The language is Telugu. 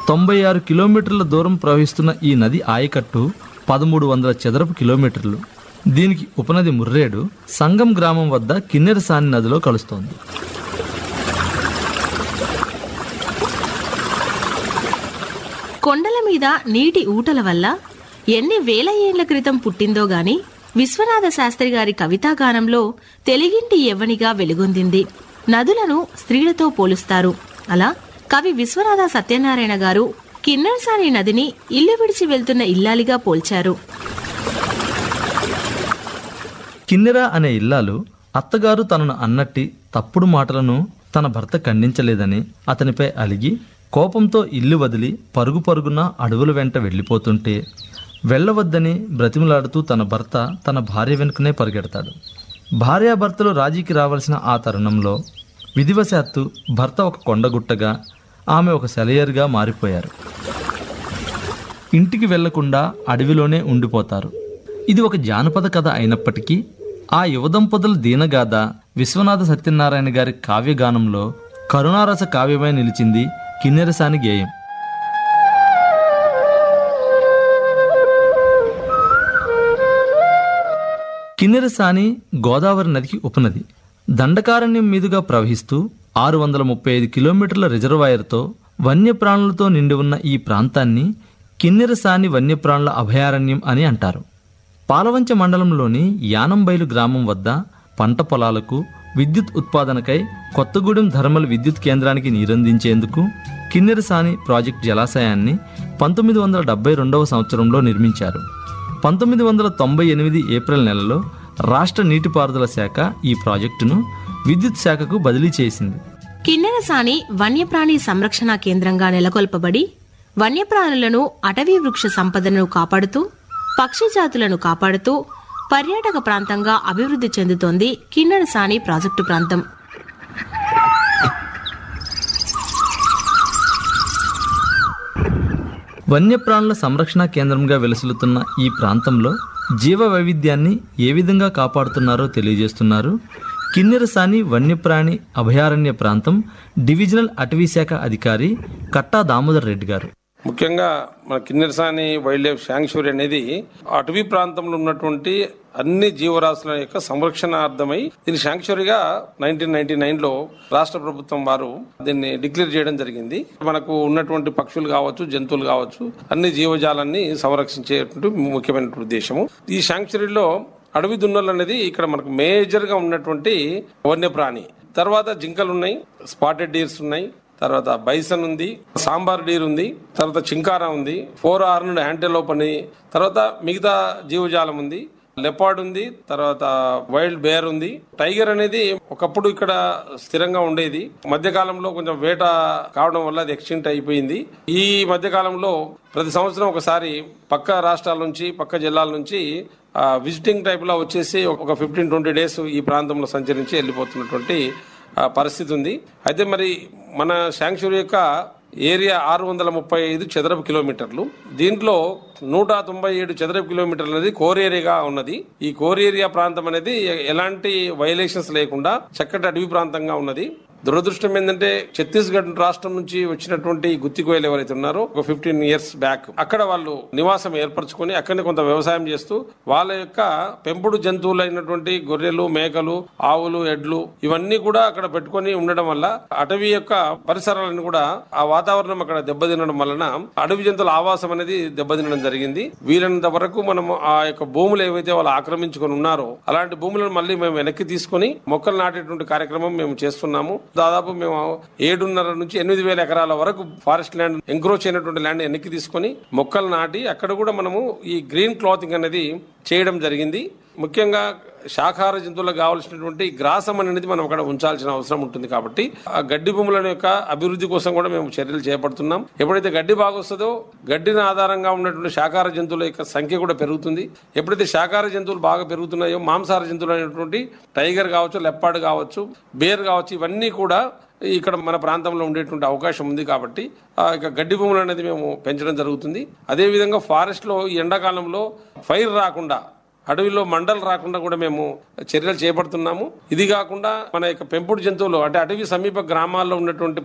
తొంభై ఆరు కిలోమీటర్ల దూరం ప్రవహిస్తున్న ఈ నది ఆయకట్టు పదమూడు వందల చదరపు కిలోమీటర్లు దీనికి ఉపనది ముర్రేడు సంగం గ్రామం వద్ద కిన్నెరసాని నదిలో కలుస్తోంది కొండల మీద నీటి ఊటల వల్ల ఎన్ని వేల ఏండ్ల క్రితం పుట్టిందో గాని విశ్వనాథ శాస్త్రి గారి కవితాగానంలో తెలుగింటి యవ్వనిగా వెలుగొందింది నదులను స్త్రీలతో పోలుస్తారు అలా కవి విశ్వనాథ సత్యనారాయణ గారు కిన్నెరసాని నదిని ఇల్లు విడిచి వెళ్తున్న ఇల్లాలిగా పోల్చారు కిన్నెర అనే ఇల్లాలు అత్తగారు తనను అన్నట్టి తప్పుడు మాటలను తన భర్త ఖండించలేదని అతనిపై అలిగి కోపంతో ఇల్లు వదిలి పరుగు పరుగున అడవుల వెంట వెళ్ళిపోతుంటే వెళ్ళవద్దని బ్రతిమలాడుతూ తన భర్త తన భార్య వెనుకనే పరిగెడతాడు భార్యాభర్తలు రాజీకి రావాల్సిన ఆ తరుణంలో విధివశాత్తు భర్త ఒక కొండగుట్టగా ఆమె ఒక సెలయర్గా మారిపోయారు ఇంటికి వెళ్లకుండా అడవిలోనే ఉండిపోతారు ఇది ఒక జానపద కథ అయినప్పటికీ ఆ యువదంపతుల దీనగాథ విశ్వనాథ సత్యనారాయణ గారి కావ్యగానంలో కరుణారస కావ్యమై నిలిచింది కిన్నెరసాని గేయం కిన్నెరసాని గోదావరి నదికి ఉపనది దండకారణ్యం మీదుగా ప్రవహిస్తూ ఆరు వందల ముప్పై ఐదు కిలోమీటర్ల రిజర్వాయర్తో వన్యప్రాణులతో నిండి ఉన్న ఈ ప్రాంతాన్ని కిన్నెరసాని వన్యప్రాణుల అభయారణ్యం అని అంటారు పాలవంచ మండలంలోని యానంబైలు గ్రామం వద్ద పంట పొలాలకు విద్యుత్ ఉత్పాదనకై కొత్తగూడెం ధర్మల్ విద్యుత్ కేంద్రానికి నీరందించేందుకు కిన్నెరసాని ప్రాజెక్ట్ జలాశయాన్ని పంతొమ్మిది వందల డెబ్బై రెండవ సంవత్సరంలో నిర్మించారు పంతొమ్మిది వందల తొంభై ఎనిమిది ఏప్రిల్ నెలలో రాష్ట్ర నీటిపారుదల శాఖ ఈ ప్రాజెక్టును విద్యుత్ శాఖకు బదిలీ చేసింది కిన్నెరసాని వన్యప్రాణి సంరక్షణ కేంద్రంగా నెలకొల్పబడి వన్యప్రాణులను అటవీ వృక్ష సంపదను కాపాడుతూ పక్షి జాతులను కాపాడుతూ పర్యాటక ప్రాంతంగా అభివృద్ధి చెందుతోంది కిన్నెరసాని ప్రాజెక్టు ప్రాంతం వన్యప్రాణుల సంరక్షణ కేంద్రంగా వెలుసులుతున్న ఈ ప్రాంతంలో జీవ వైవిధ్యాన్ని ఏ విధంగా కాపాడుతున్నారో తెలియజేస్తున్నారు కిన్నెరసాని వన్యప్రాణి అభయారణ్య ప్రాంతం డివిజనల్ అటవీ శాఖ అధికారి కట్టా దామోదర్ రెడ్డి గారు ముఖ్యంగా మన కిన్నెరసాని వైల్డ్ లైఫ్ శాంక్చురీ అనేది అటవీ ప్రాంతంలో ఉన్నటువంటి అన్ని జీవరాశుల యొక్క సంరక్షణార్థమై దీని శాంక్చురీగా నైన్టీన్ నైన్టీ నైన్ లో రాష్ట్ర ప్రభుత్వం వారు దీన్ని డిక్లేర్ చేయడం జరిగింది మనకు ఉన్నటువంటి పక్షులు కావచ్చు జంతువులు కావచ్చు అన్ని జీవజాలాన్ని సంరక్షించేటువంటి ముఖ్యమైనటువంటి ఉద్దేశము ఈ శాంక్చురీలో అడవి దున్నలు అనేది ఇక్కడ మనకు మేజర్ గా ఉన్నటువంటి వన్యప్రాణి తర్వాత జింకలు ఉన్నాయి స్పాటెడ్ డీర్స్ ఉన్నాయి తర్వాత బైసన్ ఉంది సాంబార్ డీర్ ఉంది తర్వాత చింకారా ఉంది ఫోర్ ఆర్నుడ్ యాంటెలోప్ అని తర్వాత మిగతా జీవజాలం ఉంది లెపార్డ్ ఉంది తర్వాత వైల్డ్ బేర్ ఉంది టైగర్ అనేది ఒకప్పుడు ఇక్కడ స్థిరంగా ఉండేది మధ్యకాలంలో కొంచెం వేట కావడం వల్ల అది ఎక్స్టింక్ట్ అయిపోయింది ఈ మధ్యకాలంలో ప్రతి సంవత్సరం ఒకసారి పక్క రాష్ట్రాల నుంచి పక్క జిల్లాల నుంచి విజిటింగ్ టైప్ లో వచ్చేసి ఒక ఫిఫ్టీన్ ట్వంటీ డేస్ ఈ ప్రాంతంలో సంచరించి వెళ్ళిపోతున్నటువంటి ఆ, పరిస్థితి ఉంది అయితే మరి మన శాంక్చురీ యొక్క ఏరియా ఆరు వందల ముప్పై ఐదు చదరపు కిలోమీటర్లు దీంట్లో నూట తొంభై ఏడు చదరపు కిలోమీటర్లు అనేది కోర్ ఏరియాగా ఉన్నది ఈ కోర్ ఏరియా ప్రాంతం అనేది ఎ- ఎలాంటి వైలేషన్స్ లేకుండా చక్కటి అడవి ప్రాంతంగా ఉన్నది దురదృష్టం ఏంటంటే ఛత్తీస్గఢ్ రాష్ట్రం నుంచి వచ్చినటువంటి గుత్తి కోయలు ఎవరైతే ఉన్నారో ఒక ఫిఫ్టీన్ ఇయర్స్ బ్యాక్ అక్కడ వాళ్ళు నివాసం ఏర్పరచుకొని అక్కడనే కొంత వ్యవసాయం చేస్తూ వాళ్ళ యొక్క పెంపుడు జంతువులైనటువంటి గొర్రెలు మేకలు ఆవులు ఎడ్లు ఇవన్నీ కూడా అక్కడ పెట్టుకొని ఉండడం వల్ల అటవీ యొక్క పరిసరాలను కూడా ఆ వాతావరణం అక్కడ దెబ్బతినడం వలన అడవి జంతువుల ఆవాసం అనేది దెబ్బతినడం జరిగింది వీలైనంత వరకు మనం ఆ యొక్క భూములు ఏవైతే వాళ్ళు ఆక్రమించుకొని ఉన్నారో అలాంటి భూములను మళ్ళీ మేము వెనక్కి తీసుకొని మొక్కలు నాటేటువంటి కార్యక్రమం మేము చేస్తున్నాము దాదాపు మేము ఏడున్నర నుంచి ఎనిమిది వేల ఎకరాల వరకు ఫారెస్ట్ ల్యాండ్ ఎంక్రోచ్ అయినటువంటి ల్యాండ్ వెనక్కి తీసుకొని మొక్కలు నాటి అక్కడ కూడా మనము ఈ గ్రీన్ క్లాతింగ్ అనేది చేయడం జరిగింది ముఖ్యంగా శాకాహార జంతువులకు కావాల్సినటువంటి గ్రాసం అనేది మనం అక్కడ ఉంచాల్సిన అవసరం ఉంటుంది కాబట్టి ఆ గడ్డి భూముల యొక్క అభివృద్ధి కోసం కూడా మేము చర్యలు చేపడుతున్నాం ఎప్పుడైతే గడ్డి బాగా వస్తుందో గడ్డిని ఆధారంగా ఉన్నటువంటి శాకాహార జంతువుల యొక్క సంఖ్య కూడా పెరుగుతుంది ఎప్పుడైతే శాకాహార జంతువులు బాగా పెరుగుతున్నాయో మాంసాహార జంతువులు అనేటువంటి టైగర్ కావచ్చు లెప్పాడ్ కావచ్చు బేర్ కావచ్చు ఇవన్నీ కూడా ఇక్కడ మన ప్రాంతంలో ఉండేటువంటి అవకాశం ఉంది కాబట్టి ఆ యొక్క గడ్డి భూములు అనేది మేము పెంచడం జరుగుతుంది అదేవిధంగా ఫారెస్ట్లో ఈ ఎండాకాలంలో ఫైర్ రాకుండా అడవిలో మండలు రాకుండా కూడా మేము చర్యలు చేపడుతున్నాము ఇది కాకుండా మన యొక్క పెంపుడు జంతువులు అంటే అటవీ సమీప గ్రామాల్లో ఉన్నటువంటి